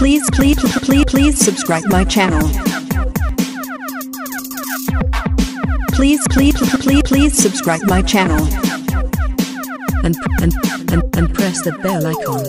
Please, please, please, please subscribe my channel. Please, please, please, please subscribe my channel. And, and, and, and press the bell icon.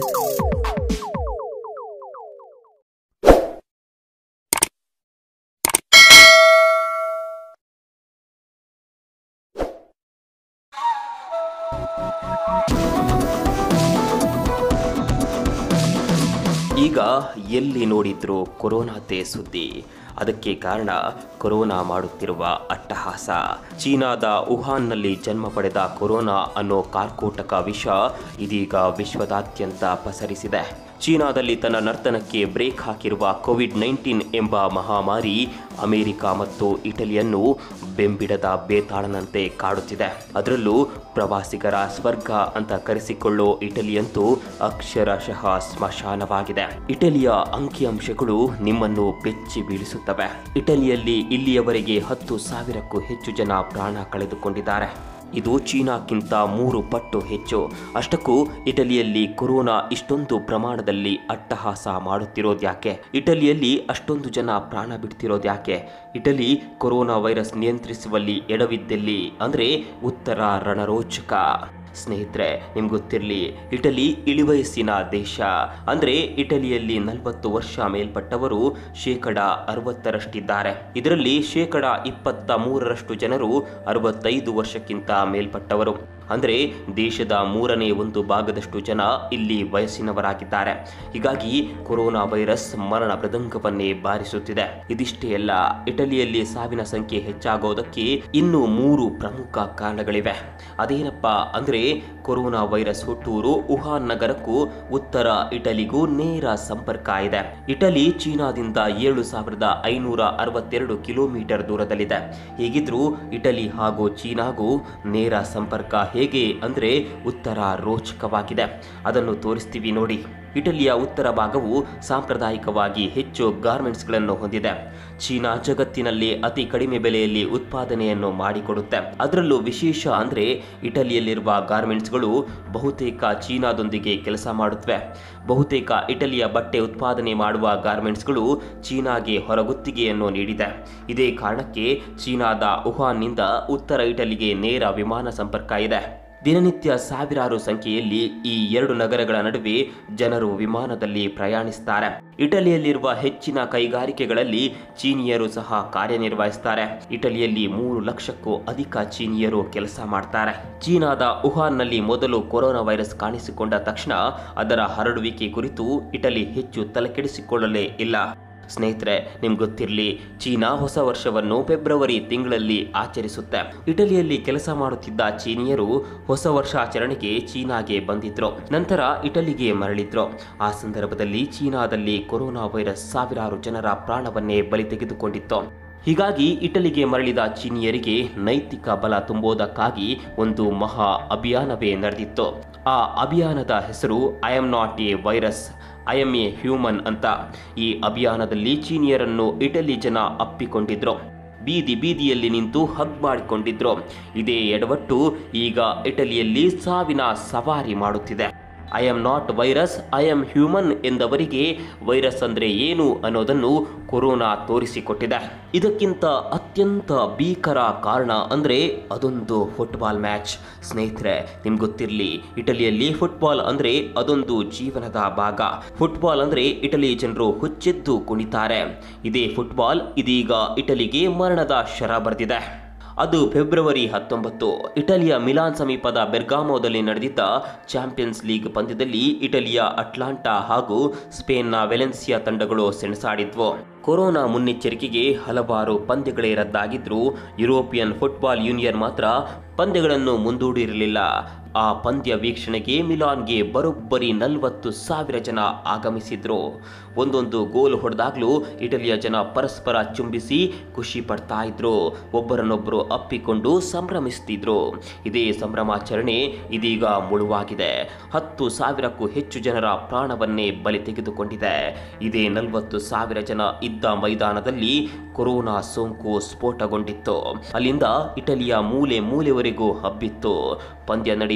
ಈಗ ಎಲ್ಲಿ ನೋಡಿದ್ರು ಕೊರೋನಾದೇ ಸುದ್ದಿ ಅದಕ್ಕೆ ಕಾರಣ corona ಮಾಡುತ್ತಿರುವ ಅಟ್ಟಹಾಸ ಚೀನಾದ ವುಹಾನ್ನಲ್ಲಿ ಜನ್ಮ ಪಡೆದ ಕೊರೋನಾ ಅನ್ನೋ ಕಾರ್ಕೋಟಕ ವಿಷ ಇದೀಗ ವಿಶ್ವದಾದ್ಯಂತ ಪಸರಿಸಿದೆ ಚೀನಾದಲ್ಲಿ ತನ್ನ ನರ್ತನಕ್ಕೆ ಬ್ರೇಕ್ ಹಾಕಿರುವ ಕೋವಿಡ್ ನೈನ್ಟೀನ್ ಎಂಬ ಮಹಾಮಾರಿ ಅಮೆರಿಕ ಮತ್ತು ಇಟಲಿಯನ್ನು ಬೆಂಬಿಡದ ಬೇತಾಳನಂತೆ ಕಾಡುತ್ತಿದೆ ಅದರಲ್ಲೂ ಪ್ರವಾಸಿಗರ ಸ್ವರ್ಗ ಅಂತ ಕರೆಸಿಕೊಳ್ಳೋ ಇಟಲಿಯಂತೂ ಅಕ್ಷರಶಃ ಸ್ಮಶಾನವಾಗಿದೆ ಇಟಲಿಯ ಅಂಕಿಅಂಶಗಳು ನಿಮ್ಮನ್ನು ಬೆಚ್ಚಿ ಬೀಳಿಸುತ್ತವೆ ಇಟಲಿಯಲ್ಲಿ ಇಲ್ಲಿಯವರೆಗೆ ಹತ್ತು ಸಾವಿರಕ್ಕೂ ಹೆಚ್ಚು ಜನ ಪ್ರಾಣ ಕಳೆದುಕೊಂಡಿದ್ದಾರೆ ಇದು ಚೀನಾಕ್ಕಿಂತ ಮೂರು ಪಟ್ಟು ಹೆಚ್ಚು ಅಷ್ಟಕ್ಕೂ ಇಟಲಿಯಲ್ಲಿ ಕೊರೋನಾ ಇಷ್ಟೊಂದು ಪ್ರಮಾಣದಲ್ಲಿ ಅಟ್ಟಹಾಸ ಮಾಡುತ್ತಿರೋದ್ಯಾಕೆ ಇಟಲಿಯಲ್ಲಿ ಅಷ್ಟೊಂದು ಜನ ಪ್ರಾಣ ಬಿಡ್ತಿರೋದ್ಯಾಕೆ ಇಟಲಿ ಕೊರೋನಾ ವೈರಸ್ ನಿಯಂತ್ರಿಸುವಲ್ಲಿ ಎಡವಿದ್ದಲ್ಲಿ ಅಂದರೆ ಉತ್ತರ ರಣರೋಚಕ ಸ್ನೇಹಿತರೆ ನಿಮ್ಗೆ ಗೊತ್ತಿರಲಿ ಇಟಲಿ ಇಳಿವಯಸ್ಸಿನ ದೇಶ ಅಂದರೆ ಇಟಲಿಯಲ್ಲಿ ನಲವತ್ತು ವರ್ಷ ಮೇಲ್ಪಟ್ಟವರು ಶೇಕಡ ಅರವತ್ತರಷ್ಟಿದ್ದಾರೆ ಇದರಲ್ಲಿ ಶೇಕಡ ಇಪ್ಪತ್ತ ಮೂರರಷ್ಟು ಜನರು ಅರವತ್ತೈದು ವರ್ಷಕ್ಕಿಂತ ಮೇಲ್ಪಟ್ಟವರು ಅಂದರೆ ದೇಶದ ಮೂರನೇ ಒಂದು ಭಾಗದಷ್ಟು ಜನ ಇಲ್ಲಿ ವಯಸ್ಸಿನವರಾಗಿದ್ದಾರೆ ಹೀಗಾಗಿ ಕೊರೋನಾ ವೈರಸ್ ಮರಣ ಮೃದಂಗವನ್ನೇ ಬಾರಿಸುತ್ತಿದೆ ಇದಿಷ್ಟೇ ಅಲ್ಲ ಇಟಲಿಯಲ್ಲಿ ಸಾವಿನ ಸಂಖ್ಯೆ ಹೆಚ್ಚಾಗೋದಕ್ಕೆ ಇನ್ನೂ ಮೂರು ಪ್ರಮುಖ ಕಾರಣಗಳಿವೆ ಅದೇನಪ್ಪ ಅಂದರೆ ಕೊರೋನಾ ವೈರಸ್ ಹುಟ್ಟೂರು ವುಹಾನ್ ನಗರಕ್ಕೂ ಉತ್ತರ ಇಟಲಿಗೂ ನೇರ ಸಂಪರ್ಕ ಇದೆ ಇಟಲಿ ಚೀನಾದಿಂದ ಏಳು ಸಾವಿರದ ಐನೂರ ಅರವತ್ತೆರಡು ಕಿಲೋಮೀಟರ್ ದೂರದಲ್ಲಿದೆ ಹೀಗಿದ್ರೂ ಇಟಲಿ ಹಾಗೂ ಚೀನಾಗೂ ನೇರ ಸಂಪರ್ಕ ಹೇಗೆ ಅಂದರೆ ಉತ್ತರ ರೋಚಕವಾಗಿದೆ ಅದನ್ನು ತೋರಿಸ್ತೀವಿ ನೋಡಿ ಇಟಲಿಯ ಉತ್ತರ ಭಾಗವು ಸಾಂಪ್ರದಾಯಿಕವಾಗಿ ಹೆಚ್ಚು ಗಾರ್ಮೆಂಟ್ಸ್ಗಳನ್ನು ಹೊಂದಿದೆ ಚೀನಾ ಜಗತ್ತಿನಲ್ಲಿ ಅತಿ ಕಡಿಮೆ ಬೆಲೆಯಲ್ಲಿ ಉತ್ಪಾದನೆಯನ್ನು ಮಾಡಿಕೊಡುತ್ತೆ ಅದರಲ್ಲೂ ವಿಶೇಷ ಅಂದರೆ ಇಟಲಿಯಲ್ಲಿರುವ ಗಾರ್ಮೆಂಟ್ಸ್ಗಳು ಬಹುತೇಕ ಚೀನಾದೊಂದಿಗೆ ಕೆಲಸ ಮಾಡುತ್ತವೆ ಬಹುತೇಕ ಇಟಲಿಯ ಬಟ್ಟೆ ಉತ್ಪಾದನೆ ಮಾಡುವ ಗಾರ್ಮೆಂಟ್ಸ್ಗಳು ಚೀನಾಗೆ ಹೊರಗುತ್ತಿಗೆಯನ್ನು ನೀಡಿದೆ ಇದೇ ಕಾರಣಕ್ಕೆ ಚೀನಾದ ವುಹಾನ್ನಿಂದ ಉತ್ತರ ಇಟಲಿಗೆ ನೇರ ವಿಮಾನ ಸಂಪರ್ಕ ಇದೆ ದಿನನಿತ್ಯ ಸಾವಿರಾರು ಸಂಖ್ಯೆಯಲ್ಲಿ ಈ ಎರಡು ನಗರಗಳ ನಡುವೆ ಜನರು ವಿಮಾನದಲ್ಲಿ ಪ್ರಯಾಣಿಸುತ್ತಾರೆ ಇಟಲಿಯಲ್ಲಿರುವ ಹೆಚ್ಚಿನ ಕೈಗಾರಿಕೆಗಳಲ್ಲಿ ಚೀನಿಯರು ಸಹ ಕಾರ್ಯನಿರ್ವಹಿಸುತ್ತಾರೆ ಇಟಲಿಯಲ್ಲಿ ಮೂರು ಲಕ್ಷಕ್ಕೂ ಅಧಿಕ ಚೀನಿಯರು ಕೆಲಸ ಮಾಡ್ತಾರೆ ಚೀನಾದ ವುಹಾನ್ನಲ್ಲಿ ಮೊದಲು ಕೊರೋನಾ ವೈರಸ್ ಕಾಣಿಸಿಕೊಂಡ ತಕ್ಷಣ ಅದರ ಹರಡುವಿಕೆ ಕುರಿತು ಇಟಲಿ ಹೆಚ್ಚು ತಲೆಕೆಡಿಸಿಕೊಳ್ಳಲೇ ಇಲ್ಲ ಸ್ನೇಹಿತರೆ ನಿಮ್ಗೆ ಗೊತ್ತಿರಲಿ ಚೀನಾ ಹೊಸ ವರ್ಷವನ್ನು ಫೆಬ್ರವರಿ ತಿಂಗಳಲ್ಲಿ ಆಚರಿಸುತ್ತೆ ಇಟಲಿಯಲ್ಲಿ ಕೆಲಸ ಮಾಡುತ್ತಿದ್ದ ಚೀನಿಯರು ಹೊಸ ವರ್ಷಾಚರಣೆಗೆ ಚೀನಾಗೆ ಬಂದಿದ್ರು ನಂತರ ಇಟಲಿಗೆ ಮರಳಿದ್ರು ಆ ಸಂದರ್ಭದಲ್ಲಿ ಚೀನಾದಲ್ಲಿ ಕೊರೋನಾ ವೈರಸ್ ಸಾವಿರಾರು ಜನರ ಪ್ರಾಣವನ್ನೇ ಬಲಿ ತೆಗೆದುಕೊಂಡಿತ್ತು ಹೀಗಾಗಿ ಇಟಲಿಗೆ ಮರಳಿದ ಚೀನಿಯರಿಗೆ ನೈತಿಕ ಬಲ ತುಂಬೋದಕ್ಕಾಗಿ ಒಂದು ಮಹಾ ಅಭಿಯಾನವೇ ನಡೆದಿತ್ತು ಆ ಅಭಿಯಾನದ ಹೆಸರು I am not a virus I am a human ಅಂತ ಈ ಅಭಿಯಾನದಲ್ಲಿ ಚೀನಿಯರನ್ನು ಇಟಲಿ ಜನ ಅಪ್ಪಿಕೊಂಡಿದ್ರು ಬೀದಿ ಬೀದಿಯಲ್ಲಿ ನಿಂತು ಹಗ್ ಮಾಡಿಕೊಂಡಿದ್ರು ಇದೇ ಎಡವಟ್ಟು ಈಗ ಇಟಲಿಯಲ್ಲಿ ಸಾವಿನ ಸವಾರಿ ಮಾಡುತ್ತಿದೆ I am not virus I am human ಎಂದವರಿಗೆ ವೈರಸ್ ಅಂದರೆ ಏನು ಅನ್ನೋದನ್ನು ಕೊರೋನಾ ತೋರಿಸಿಕೊಟ್ಟಿದೆ ಇದಕ್ಕಿಂತ ಅತ್ಯಂತ ಭೀಕರ ಕಾರಣ ಅಂದರೆ ಅದೊಂದು ಫುಟ್ಬಾಲ್ ಮ್ಯಾಚ್ ಸ್ನೇಹಿತರೆ ನಿಮ್ಗೆ ಗೊತ್ತಿರಲಿ ಇಟಲಿಯಲ್ಲಿ ಫುಟ್ಬಾಲ್ ಅಂದರೆ ಅದೊಂದು ಜೀವನದ ಭಾಗ ಫುಟ್ಬಾಲ್ ಅಂದರೆ ಇಟಲಿ ಜನರು ಹುಚ್ಚೆದ್ದು ಕುಣಿತಾರೆ ಇದೇ ಫುಟ್ಬಾಲ್ ಇದೀಗ ಇಟಲಿಗೆ ಮರಣದ ಶರ ಬರೆದಿದೆ ಅದು ಫೆಬ್ರವರಿ ಹತ್ತೊಂಬತ್ತು ಇಟಲಿಯ ಮಿಲಾನ್ ಸಮೀಪದ ಬೆರ್ಗಾಮೋದಲ್ಲಿ ನಡೆದಿದ್ದ ಚಾಂಪಿಯನ್ಸ್ ಲೀಗ್ ಪಂದ್ಯದಲ್ಲಿ ಇಟಲಿಯ ಅಟ್ಲಾಂಟಾ ಹಾಗೂ ಸ್ಪೇನ್ನ ವೆಲೆನ್ಸಿಯಾ ತಂಡಗಳು ಸೆಣಸಾಡಿದ್ವು ಕೊರೋನಾ ಮುನ್ನೆಚ್ಚರಿಕೆಗೆ ಹಲವಾರು ಪಂದ್ಯಗಳೇ ರದ್ದಾಗಿದ್ರೂ ಯುರೋಪಿಯನ್ ಫುಟ್ಬಾಲ್ ಯೂನಿಯನ್ ಮಾತ್ರ ಪಂದ್ಯಗಳನ್ನು ಮುಂದೂಡಿರಲಿಲ್ಲ ಆ ಪಂದ್ಯ ವೀಕ್ಷಣೆಗೆ ಮಿಲಾನ್ಗೆ ಬರೋಬ್ಬರಿ ನಲವತ್ತು ಸಾವಿರ ಜನ ಆಗಮಿಸಿದ್ರು ಒಂದೊಂದು ಗೋಲ್ ಹೊಡೆದಾಗ್ಲೂ ಇಟಲಿಯ ಜನ ಪರಸ್ಪರ ಚುಂಬಿಸಿ ಖುಷಿ ಪಡ್ತಾ ಇದ್ರು ಒಬ್ಬರನ್ನೊಬ್ಬರು ಅಪ್ಪಿಕೊಂಡು ಸಂಭ್ರಮಿಸ್ತಿದ್ರು ಇದೇ ಸಂಭ್ರಮಾಚರಣೆ ಇದೀಗ ಮುಳುವಾಗಿದೆ ಹತ್ತು ಸಾವಿರಕ್ಕೂ ಹೆಚ್ಚು ಜನರ ಪ್ರಾಣವನ್ನೇ ಬಲಿ ತೆಗೆದುಕೊಂಡಿದೆ ಇದೇ ನಲವತ್ತು ಸಾವಿರ ಜನ ಇದ್ದ ಮೈದಾನದಲ್ಲಿ ಕೊರೋನಾ ಸೋಂಕು ಸ್ಫೋಟಗೊಂಡಿತ್ತು ಅಲ್ಲಿಂದ ಇಟಲಿಯ ಮೂಲೆ ಮೂಲೆವರೆಗೂ ಹಬ್ಬಿತ್ತು ಪಂದ್ಯ ನಡೆಯುವ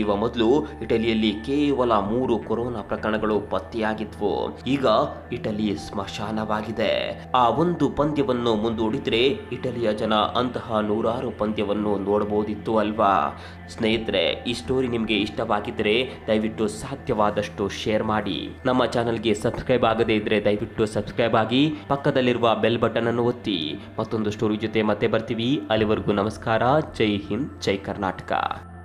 ನಡೆಯುವ ಮೊದಲು ಇಟಲಿಯಲ್ಲಿ ಕೇವಲ ಮೂರು ಕೊರೋನಾ ಪ್ರಕರಣಗಳು ಪತ್ತೆಯಾಗಿದ್ವು ಈಗ ಇಟಲಿ ಸ್ಮಶಾನವಾಗಿದೆ ಆ ಒಂದು ಪಂದ್ಯವನ್ನು ಮುಂದೂಡಿದ್ರೆ ಇಟಲಿಯ ಜನ ಅಂತಹ ನೂರಾರು ಪಂದ್ಯವನ್ನು ನೋಡಬಹುದಿತ್ತು ಅಲ್ವಾ ಸ್ನೇಹಿತರೆ ಈ ಸ್ಟೋರಿ ನಿಮಗೆ ಇಷ್ಟವಾಗಿದ್ದರೆ ದಯವಿಟ್ಟು ಸಾಧ್ಯವಾದಷ್ಟು ಶೇರ್ ಮಾಡಿ ನಮ್ಮ ಚಾನಲ್ಗೆ ಸಬ್ಸ್ಕ್ರೈಬ್ ಆಗದೇ ಇದ್ರೆ ದಯವಿಟ್ಟು ಸಬ್ಸ್ಕ್ರೈಬ್ ಆಗಿ ಪಕ್ಕದಲ್ಲಿರುವ ಬೆಲ್ ಬಟನ್ ಅನ್ನು ಒತ್ತಿ ಮತ್ತೊಂದು ಸ್ಟೋರಿ ಜೊತೆ ಮತ್ತೆ ಬರ್ತೀವಿ ಅಲ್ಲಿವರೆಗೂ ನಮಸ್ಕಾರ ಜೈ ಹಿಂದ್ ಜೈ ಕರ್ನಾಟಕ